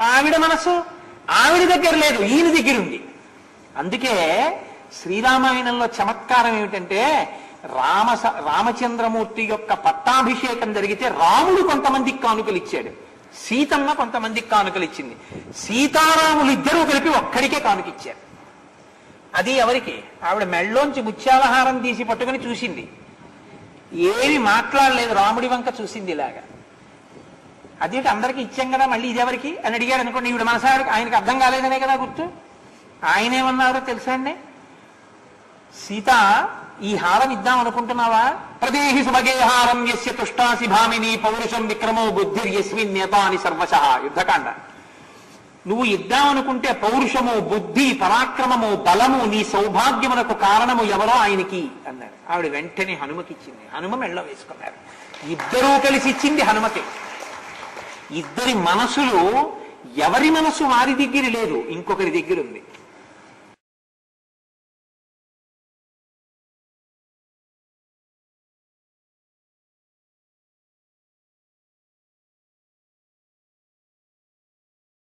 ఆవిడ మనసు ఆవిడ దగ్గర లేదు ఈయన దగ్గర ఉంది అందుకే శ్రీరామాయణంలో చమత్కారం ఏమిటంటే రామ రామచంద్రమూర్తి యొక్క పట్టాభిషేకం జరిగితే రాముడు కొంతమందికి కానుకలు ఇచ్చాడు సీతమ్మ కొంతమందికి కానుకలు ఇచ్చింది సీతారాములు ఇద్దరూ కలిపి ఒక్కడికే కానుక ఇచ్చారు అది ఎవరికి ఆవిడ మెళ్ళలోంచి ముత్యాలహారం తీసి పట్టుకుని చూసింది ఏమి మాట్లాడలేదు రాముడి వంక చూసింది ఇలాగా అదేంటి అందరికి ఇచ్చాం కదా మళ్ళీ ఇది ఎవరికి అని అడిగాడు అనుకోండి ఈవిడ మనసాడికి ఆయనకి అర్థం కాలేదనే కదా గుర్తు ఆయన ఏమన్నారో తెలుసా అండి సీత ఈ హారం ఇద్దాం అనుకుంటున్నావా ప్రదేహి సుభగే హారం యస్య తుష్టాసి భామిని పౌరుషం విక్రమో బుద్ధిర్యస్మిన్ నేతాని సర్వశ యుద్ధకాండ నువ్వు ఇద్దాం అనుకుంటే పౌరుషము బుద్ధి పరాక్రమము బలము నీ సౌభాగ్యమునకు కారణము ఎవరో ఆయనకి అన్నాడు ఆవిడ వెంటనే హనుమకిచ్చింది హనుమ మెళ్ళ వేసుకున్నారు ఇద్దరూ కలిసి ఇచ్చింది హనుమకి ఇద్దరి మనసులు ఎవరి మనసు వారి దగ్గర లేదు ఇంకొకరి దగ్గర ఉంది